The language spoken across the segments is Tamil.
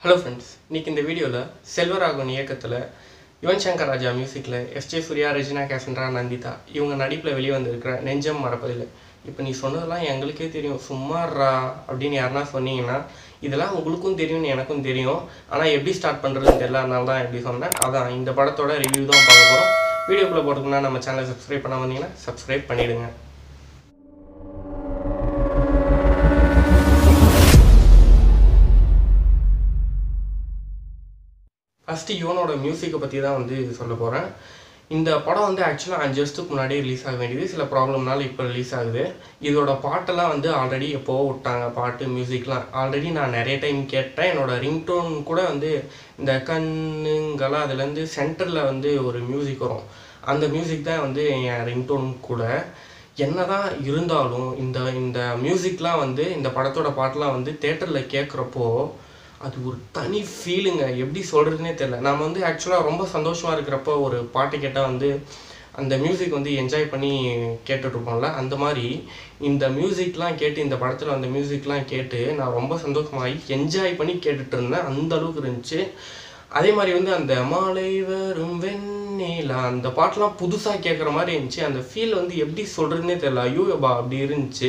ஹலோ ஃப்ரெண்ட்ஸ் இன்னைக்கு இந்த வீடியோவில் செல்வராகவன் இயக்கத்தில் யுவன் சங்கர் ராஜா மியூசிக்கில் எஸ்ஜே சூர்யா ரெஜினா கேசன்ட்ரா நந்திதா இவங்க நடிப்பில் வெளியே வந்திருக்கிற நெஞ்சம் மறப்பதில்லை இப்போ நீ சொன்னதெல்லாம் எங்களுக்கே தெரியும் சும்மாறா அப்படின்னு யாருன்னா சொன்னீங்கன்னா இதெல்லாம் உங்களுக்கும் தெரியும்னு எனக்கும் தெரியும் ஆனால் எப்படி ஸ்டார்ட் பண்ணுறதுன்னு தெரியல அதனால தான் எப்படி சொன்னேன் அதான் இந்த படத்தோட ரிவ்யூ தான் பார்க்க போகிறோம் வீடியோக்குள்ளே போகிறதுக்குன்னா நம்ம சேனலை சப்ஸ்கிரைப் பண்ண வந்தீங்கன்னா சப்ஸ்கிரைப் பண்ணிவிடுங்க ஃபஸ்ட்டு யுவனோட மியூசிக்கை பற்றி தான் வந்து சொல்ல போகிறேன் இந்த படம் வந்து ஆக்சுவலாக அஞ்சு வருஷத்துக்கு முன்னாடியே ரிலீஸ் ஆக வேண்டியது சில ப்ராப்ளம்னால இப்போ ரிலீஸ் ஆகுது இதோட பாட்டெல்லாம் வந்து ஆல்ரெடி எப்போவோ விட்டாங்க பாட்டு மியூசிக்லாம் ஆல்ரெடி நான் நிறைய டைம் கேட்டேன் என்னோட ரிங்டோன் கூட வந்து இந்த கண்ணுங்கெல்லாம் அதுலேருந்து சென்டரில் வந்து ஒரு மியூசிக் வரும் அந்த மியூசிக் தான் வந்து என் ரிங்டோன் கூட என்னதான் இருந்தாலும் இந்த இந்த மியூசிக்லாம் வந்து இந்த படத்தோட பாட்டெலாம் வந்து தேட்டரில் கேட்குறப்போ அது ஒரு தனி ஃபீலுங்க எப்படி சொல்கிறதுனே தெரில நம்ம வந்து ஆக்சுவலாக ரொம்ப சந்தோஷமாக இருக்கிறப்போ ஒரு பாட்டு கேட்டால் வந்து அந்த மியூசிக் வந்து என்ஜாய் பண்ணி கேட்டுட்ருப்போம்ல அந்த மாதிரி இந்த மியூசிக்லாம் கேட்டு இந்த படத்தில் அந்த மியூசிக்லாம் கேட்டு நான் ரொம்ப சந்தோஷமாகி என்ஜாய் பண்ணி கேட்டுட்டு இருந்தேன் அந்த அளவுக்கு இருந்துச்சு அதே மாதிரி வந்து அந்த மாலை வரும் வெண்ணிலா அந்த பாட்டெலாம் புதுசாக கேட்குற மாதிரி இருந்துச்சு அந்த ஃபீல் வந்து எப்படி சொல்கிறதுனே தெரில ஐயோ பா அப்படி இருந்துச்சு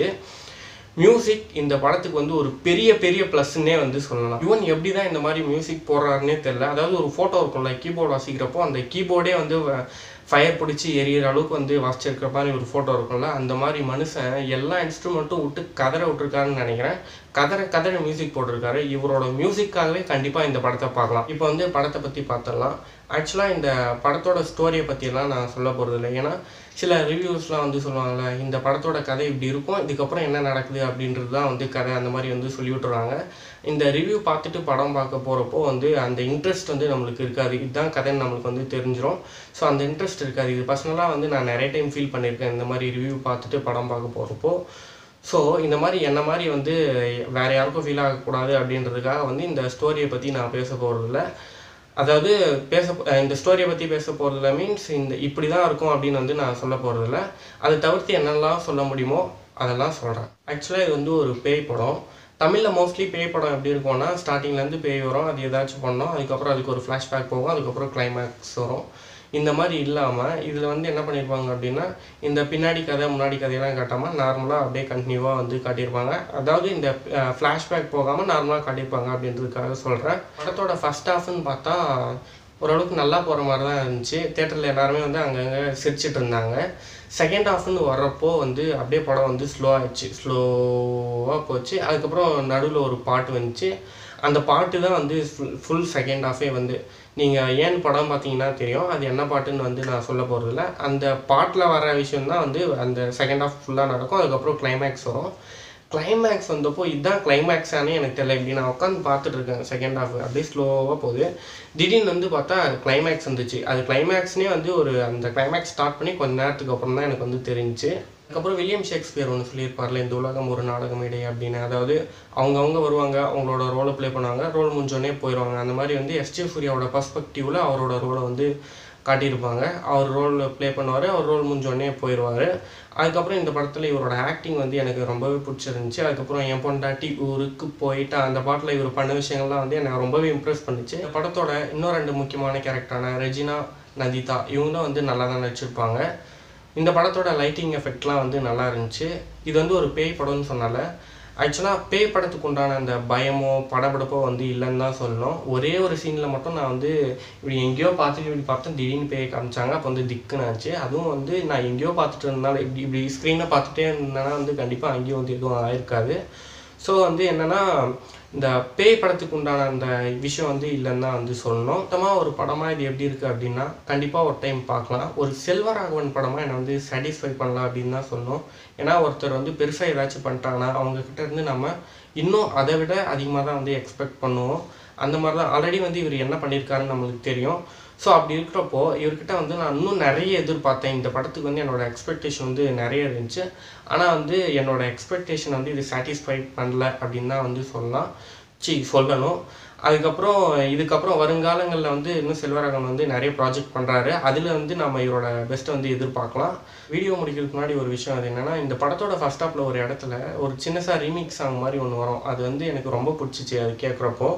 மியூசிக் இந்த படத்துக்கு வந்து ஒரு பெரிய பெரிய ப்ளஸ்ன்னே வந்து சொல்லலாம் யுவன் எப்படி தான் இந்த மாதிரி மியூசிக் போடுறாருன்னே தெரில அதாவது ஒரு ஃபோட்டோ இருக்கும்ல கீபோர்டு வாசிக்கிறப்போ அந்த கீபோர்டே வந்து ஃபயர் பிடிச்சி எரியிற அளவுக்கு வந்து வாசிச்சிருக்கிற மாதிரி ஒரு ஃபோட்டோ இருக்கும்ல அந்த மாதிரி மனுஷன் எல்லா இன்ஸ்ட்ருமெண்ட்டும் விட்டு கதற விட்டுருக்காருன்னு நினைக்கிறேன் கதற கதற மியூசிக் போட்டிருக்காரு இவரோட மியூசிக்காகவே கண்டிப்பாக இந்த படத்தை பார்க்கலாம் இப்போ வந்து படத்தை பற்றி பார்த்துடலாம் ஆக்சுவலாக இந்த படத்தோட ஸ்டோரியை பற்றியெல்லாம் நான் சொல்ல போகிறது இல்லை ஏன்னா சில ரிவ்யூஸ்லாம் வந்து சொல்லுவாங்கள்ல இந்த படத்தோட கதை இப்படி இருக்கும் இதுக்கப்புறம் என்ன நடக்குது அப்படின்றது தான் வந்து கதை அந்த மாதிரி வந்து சொல்லி விட்டுறாங்க இந்த ரிவ்யூ பார்த்துட்டு படம் பார்க்க போகிறப்போ வந்து அந்த இன்ட்ரெஸ்ட் வந்து நம்மளுக்கு இருக்காது இதுதான் கதைன்னு நம்மளுக்கு வந்து தெரிஞ்சிடும் ஸோ அந்த இன்ட்ரெஸ்ட் இருக்காது இது பர்சனலாக வந்து நான் நிறைய டைம் ஃபீல் பண்ணியிருக்கேன் இந்த மாதிரி ரிவ்யூ பார்த்துட்டு படம் பார்க்க போகிறப்போ ஸோ இந்த மாதிரி என்ன மாதிரி வந்து வேறு யாருக்கும் ஃபீல் ஆகக்கூடாது அப்படின்றதுக்காக வந்து இந்த ஸ்டோரியை பற்றி நான் பேச போகிறதில்ல அதாவது பேச இந்த ஸ்டோரியை பற்றி பேச போகிறதில்ல மீன்ஸ் இந்த இப்படி தான் இருக்கும் அப்படின்னு வந்து நான் சொல்ல போகிறதில்ல அதை தவிர்த்து என்னெல்லாம் சொல்ல முடியுமோ அதெல்லாம் சொல்கிறேன் ஆக்சுவலாக இது வந்து ஒரு பேய் படம் தமிழில் மோஸ்ட்லி பேய் படம் எப்படி இருக்கும்னா ஸ்டார்டிங்லேருந்து பேய் வரும் அது ஏதாச்சும் பண்ணோம் அதுக்கப்புறம் அதுக்கு ஒரு ஃப்ளாஷ்பேக் போகும் அதுக்கப்புறம் கிளைமேக்ஸ் வரும் இந்த மாதிரி இல்லாமல் இதில் வந்து என்ன பண்ணியிருப்பாங்க அப்படின்னா இந்த பின்னாடி கதை முன்னாடி கதையெல்லாம் காட்டாமல் நார்மலாக அப்படியே கண்டினியூவாக வந்து காட்டியிருப்பாங்க அதாவது இந்த ஃப்ளாஷ்பேக் போகாமல் நார்மலாக காட்டியிருப்பாங்க அப்படின்றதுக்காக சொல்கிறேன் படத்தோட ஃபஸ்ட் ஹாஃப்னு பார்த்தா ஓரளவுக்கு நல்லா போகிற மாதிரி தான் இருந்துச்சு தேட்டரில் எல்லாருமே வந்து அங்கங்கே சிரிச்சிட்டு இருந்தாங்க செகண்ட் ஹாஃப்னு வர்றப்போ வந்து அப்படியே படம் வந்து ஸ்லோ ஆயிடுச்சு ஸ்லோவாக போச்சு அதுக்கப்புறம் நடுவில் ஒரு பாட்டு வந்துச்சு அந்த பாட்டு தான் வந்து ஃபுல் ஃபுல் செகண்ட் ஹாஃபே வந்து நீங்கள் ஏன் படம் பார்த்தீங்கன்னா தெரியும் அது என்ன பாட்டுன்னு வந்து நான் சொல்ல போகிறதில்ல அந்த பாட்டில் வர விஷயம் தான் வந்து அந்த செகண்ட் ஹாஃப் ஃபுல்லாக நடக்கும் அதுக்கப்புறம் கிளைமேக்ஸ் வரும் கிளைமேக்ஸ் வந்தப்போ இதுதான் கிளைமேக்ஸானே எனக்கு தெரியல இப்படி நான் உட்காந்து பார்த்துட்டு இருக்கேன் செகண்ட் ஹாஃப் அப்படியே ஸ்லோவாக போகுது திடீர்னு வந்து பார்த்தா கிளைமேக்ஸ் வந்துச்சு அது கிளைமேக்ஸ்னே வந்து ஒரு அந்த கிளைமேக்ஸ் ஸ்டார்ட் பண்ணி கொஞ்ச நேரத்துக்கு அப்புறம் தான் எனக்கு வந்து தெரிஞ்சுச்சு அதுக்கப்புறம் வில்லியம் ஷேக்ஸ்பியர் ஒன்று சொல்லியிருப்பார்ல இந்த உலகம் ஒரு நாடகம் இடை அப்படின்னு அதாவது அவங்கவுங்க வருவாங்க அவங்களோட ரோலை ப்ளே பண்ணுவாங்க ரோல் முடிஞ்சோடனே போயிடுவாங்க அந்த மாதிரி வந்து எஸ்ஜே சூர்யாவோட பர்ஸ்பெக்டிவில் அவரோட ரோலை வந்து காட்டியிருப்பாங்க அவர் ரோல் ப்ளே பண்ணுவார் அவர் ரோல் முடிஞ்சோடனே போயிடுவார் அதுக்கப்புறம் இந்த படத்தில் இவரோட ஆக்டிங் வந்து எனக்கு ரொம்பவே பிடிச்சிருந்துச்சி அதுக்கப்புறம் என் பொண்டாட்டி ஊருக்கு போயிட்டு அந்த பாட்டில் இவர் பண்ண விஷயங்கள்லாம் வந்து எனக்கு ரொம்பவே இம்ப்ரெஸ் பண்ணுச்சு இந்த படத்தோட இன்னும் ரெண்டு முக்கியமான கேரக்டரான ரெஜினா நதிதா இவங்களும் வந்து நல்லா தான் நடிச்சிருப்பாங்க இந்த படத்தோட லைட்டிங் எஃபெக்ட்லாம் வந்து நல்லா இருந்துச்சு இது வந்து ஒரு பேய் படம்னு சொன்னால ஆக்சுவலாக பேய் படத்துக்கு உண்டான அந்த பயமோ படபடப்போ வந்து இல்லைன்னு தான் சொல்லணும் ஒரே ஒரு சீனில் மட்டும் நான் வந்து இப்படி எங்கேயோ பார்த்துட்டு இப்படி பார்த்தேன் திடீர்னு பேய் காமிச்சாங்க அப்போ வந்து திக்குன்னு ஆச்சு அதுவும் வந்து நான் எங்கேயோ பார்த்துட்டு இருந்தாலும் இப்படி இப்படி ஸ்க்ரீனை பார்த்துட்டே இருந்தேன்னா வந்து கண்டிப்பாக அங்கேயும் வந்து எதுவும் ஆயிருக்காது ஸோ வந்து என்னென்னா இந்த பேய் படத்துக்கு உண்டான அந்த விஷயம் வந்து இல்லைன்னு தான் வந்து சொல்லணும் மொத்தமாக ஒரு படமாக இது எப்படி இருக்குது அப்படின்னா கண்டிப்பாக ஒரு டைம் பார்க்கலாம் ஒரு செல்வராகவன் படமாக என்னை வந்து சாட்டிஸ்ஃபை பண்ணலாம் அப்படின்னு தான் சொல்லணும் ஏன்னா ஒருத்தர் வந்து பெருசாக ஏதாச்சும் பண்ணிட்டாங்கன்னா அவங்கக்கிட்ட இருந்து நம்ம இன்னும் அதை விட அதிகமாக தான் வந்து எக்ஸ்பெக்ட் பண்ணுவோம் அந்த மாதிரி தான் ஆல்ரெடி வந்து இவர் என்ன பண்ணியிருக்காருன்னு நம்மளுக்கு தெரியும் ஸோ அப்படி இருக்கிறப்போ இவர்கிட்ட வந்து நான் இன்னும் நிறைய எதிர்பார்த்தேன் இந்த படத்துக்கு வந்து என்னோடய எக்ஸ்பெக்டேஷன் வந்து நிறைய இருந்துச்சு ஆனால் வந்து என்னோடய எக்ஸ்பெக்டேஷன் வந்து இது சாட்டிஸ்ஃபை பண்ணல அப்படின்னு தான் வந்து சொல்லலாம் சி சொல்லணும் அதுக்கப்புறம் இதுக்கப்புறம் வருங்காலங்களில் வந்து இன்னும் செல்வராகவன் வந்து நிறைய ப்ராஜெக்ட் பண்ணுறாரு அதில் வந்து நம்ம இவரோட பெஸ்ட்டை வந்து எதிர்பார்க்கலாம் வீடியோ முடிக்கிறதுக்கு முன்னாடி ஒரு விஷயம் அது என்னென்னா இந்த படத்தோட ஃபஸ்ட் ஹாப்பில் ஒரு இடத்துல ஒரு சின்னசாக ரீமிக்ஸ் சாங் மாதிரி ஒன்று வரும் அது வந்து எனக்கு ரொம்ப பிடிச்சிச்சு அது கேட்குறப்போ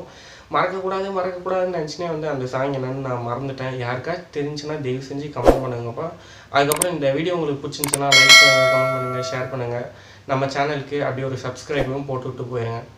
மறக்கக்கூடாது மறக்கக்கூடாதுன்னு நினச்சினே வந்து அந்த சாங் என்னன்னு நான் மறந்துட்டேன் யாருக்காச்சும் தெரிஞ்சுன்னா தயவு செஞ்சு கமெண்ட் பண்ணுங்கப்பா அதுக்கப்புறம் இந்த வீடியோ உங்களுக்கு பிடிச்சிருந்துச்சுன்னா லைக் பண்ணுங்கள் கமெண்ட் பண்ணுங்கள் ஷேர் பண்ணுங்கள் நம்ம சேனலுக்கு அப்படியே ஒரு சப்ஸ்கிரைபும் போட்டு விட்டு போயிருங்க